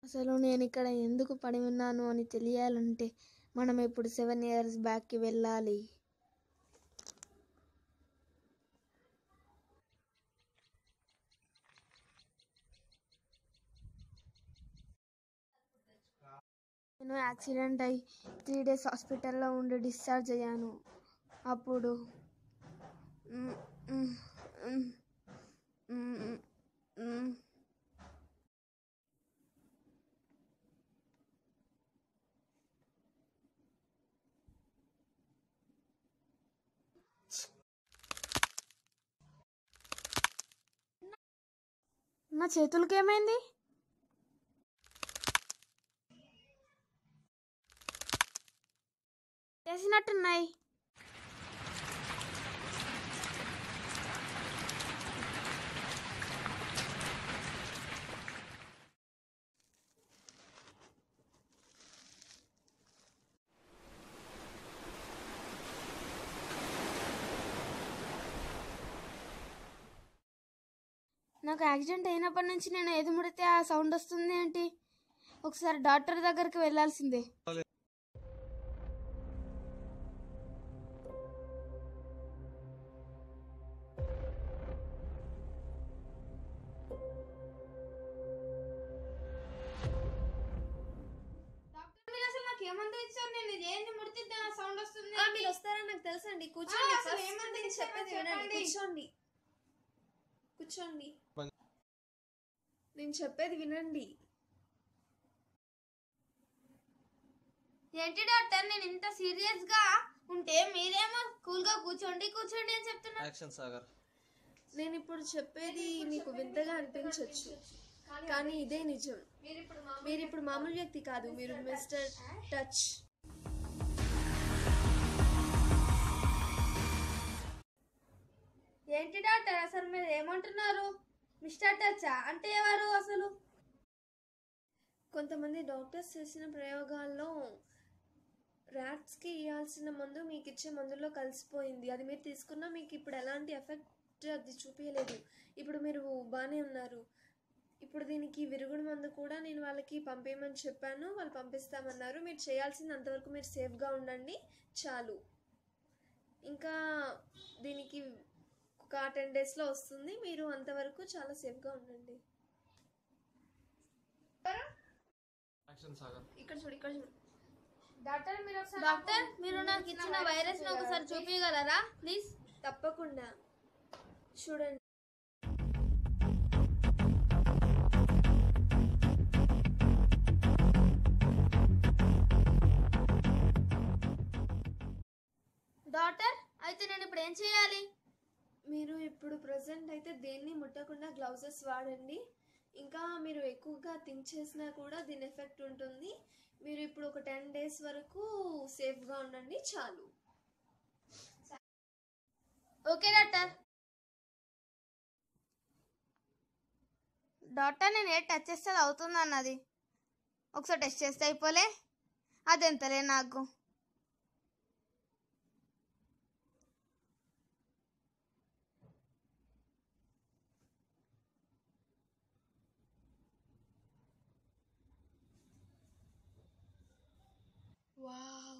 అసలు నేను ఇక్కడ ఎందుకు పడి ఉన్నాను అని తెలియాలంటే మనం ఇప్పుడు సెవెన్ ఇయర్స్ బ్యాక్కి వెళ్ళాలి నేను యాక్సిడెంట్ అయ్యి త్రీ డేస్ హాస్పిటల్లో ఉండి డిశ్చార్జ్ అయ్యాను అప్పుడు మ్, మ్, మ్, మ్, మ్. నా చేతులకి ఏమైంది చేసినట్టున్నాయి నాకు యాక్సిడెంట్ అయినప్పటి నుంచి నేను ఏది ముడితే ఆ సౌండ్ వస్తుంది ఏంటి ఒకసారి డాక్టర్ దగ్గరికి వెళ్ళాల్సిందే డాక్టర్ మీరు అసలు నాకు ఏమందు ఇచ్చారు నేను ఏంది ముడితే సౌండ్ వస్తుంది ఆ, మీరు వస్తారని నాకు తెలుసండి కూర్చోండి అసలు First ఏమంది నేను ఇచ్చారో చెప్పేది వినండి చెప్పండి. కూర్చోండి కూర్చోండి నేను చెప్పేది వినండి ఏంటి డాక్టర్ నేను ఇంత సీరియస్ గా ఉంటే మీరేమో కూల్ గా కూర్చోండి కూర్చోండి అని చెప్తున్నారు యాక్షన్ సాగర్ నేను ఇప్పుడు చెప్పేది మీకు వింతగా అనిపించవచ్చు కానీ ఇదే నిజం మీరు ఇప్పుడు మామూలు వ్యక్తి కాదు మీరు మిస్టర్ టచ్ ఏంటి డాక్టర్ అసలు మీరు ఏమంటున్నారు మిస్టర్ టచ్చా అంటే ఎవరు అసలు కొంతమంది డాక్టర్స్ చేసిన ప్రయోగాల్లో ర్యాట్స్కి ఇవ్వాల్సిన మందు మీకు ఇచ్చే మందులో కలిసిపోయింది అది మీరు తీసుకున్నా మీకు ఇప్పుడు ఎలాంటి ఎఫెక్ట్ అది చూపించలేదు ఇప్పుడు మీరు బాగానే ఉన్నారు ఇప్పుడు దీనికి విరుగుడు మందు కూడా నేను వాళ్ళకి పంపేయమని చెప్పాను వాళ్ళు పంపిస్తామన్నారు మీరు చేయాల్సింది అంతవరకు మీరు సేఫ్గా ఉండండి చాలు ఇంకా దీనికి ఒక టెన్ డేస్లో వస్తుంది మీరు అంతవరకు చాలా సేఫ్గా ఉండండి యాక్షన్ సాగర్ ఇక్కడ చూడు ఇక్కడ చూడు డాక్టర్ మీరు డాక్టర్ మీరు నాకు ఇచ్చిన వైరస్ ని ఒకసారి చూపించగలరా ప్లీజ్ తప్పకుండా చూడండి డాక్టర్ అయితే నేను ఇప్పుడు ఏం చేయాలి మీరు ఇప్పుడు ప్రజెంట్ అయితే దేన్ని ముట్టకుండా గ్లౌజెస్ వాడండి ఇంకా మీరు ఎక్కువగా థింక్ చేసినా కూడా దీని ఎఫెక్ట్ ఉంటుంది మీరు ఇప్పుడు ఒక టెన్ డేస్ వరకు సేఫ్గా ఉండండి చాలు ఓకే డాక్టర్ డాక్టర్ నేను ఏ టచ్ చేస్తే అది అవుతుంది అన్నది ఒకసారి టెస్ట్ చేస్తే అయిపోలే అది ఎంతలే నాకు wow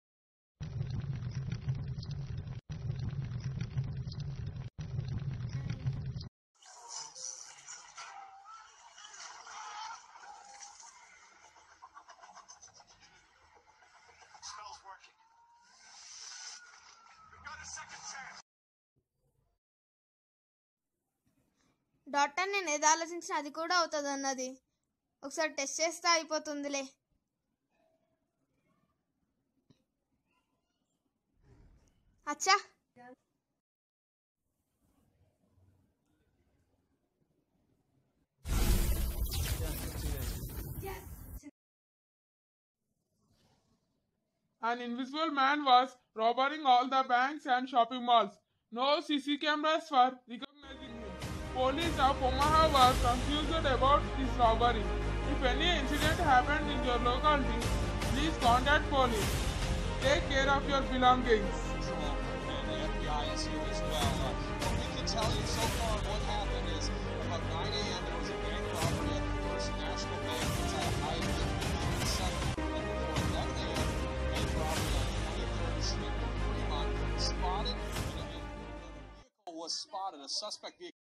Spell's working. We've got a second chance. Doctor నేను ఏది ఆలోచించినా అది కూడా అవుతుంది అన్నది ఒకసారి టెస్ట్ చేస్తే అయిపోతుందిలే అచ్చా An invisible man was robbing all the banks and shopping malls. No CC cameras were recognizing him. Police of Omaha was confused about this robbery. If any incident happened in your locality, please contact police. Take care of your belongings. Patrol, and the FBI is here as well. Uh, what we can tell you so far, what happened is about 9 a.m. there was a bank robbery at the First National Bank. It's at spotted a suspect vehicle.